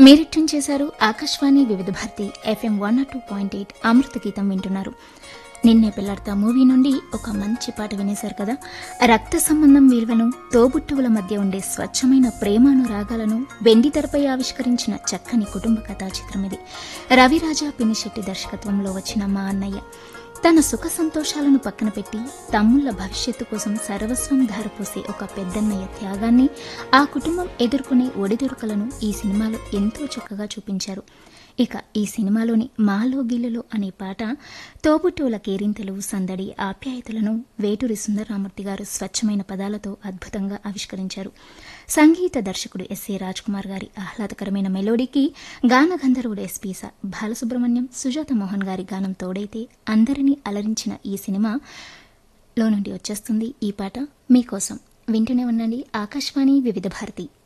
మీరిట్యూన్ చేశారు Akashvani Vividh Bharati FM one two point eight అమృత గీతం వింటున్నారు నిన్నే పిల్లాడతా మూవీ నుండి ఒక మంచి పాట వినేశారు కదా రక్త సంబంధం విలువను తోబుట్టువుల మధ్య ఉండే స్వచ్ఛమైన ప్రేమానురాగాలను వెండి తెరపై ఆవిష్కరించిన చక్కని కుటుంబ కథా చిత్రం ఇది రవిరాజా పినిశెట్టి దర్శకత్వంలో వచ్చిన మా అన్నయ్య తన సుఖ సంతోషాలను పక్కన పెట్టి తమ్ముళ్ల భవిష్యత్తు కోసం సర్వస్వం ధారపోసే ఒక పెద్దన్నయ్య త్యాగాన్ని ఆ కుటుంబం ఎదుర్కొనే ఒడిదుడుకలను ఈ సినిమాలో ఎంతో చక్కగా చూపించారు ఇక ఈ సినిమాలోని మాలో గిల్లులో అనే పాట తోబుట్టువుల కేరింతలు సందడి ఆప్యాయతలను వేటూరి సుందరరామూర్తి గారు స్వచ్ఛమైన పదాలతో అద్భుతంగా ఆవిష్కరించారు సంగీత దర్శకుడు ఎస్ఏ కుమార్ గారి ఆహ్లాదకరమైన మెలోడీకి గాన గంధర్వుడు ఎస్పీ స బాలసుబ్రహ్మణ్యం సుజాత మోహన్ గారి గానం తోడైతే అందరినీ అలరించిన ఈ సినిమాలో నుండి వచ్చేస్తుంది ఈ పాట మీకోసం వింటూనే ఉండండి ఆకాశవాణి వివిధ భారతి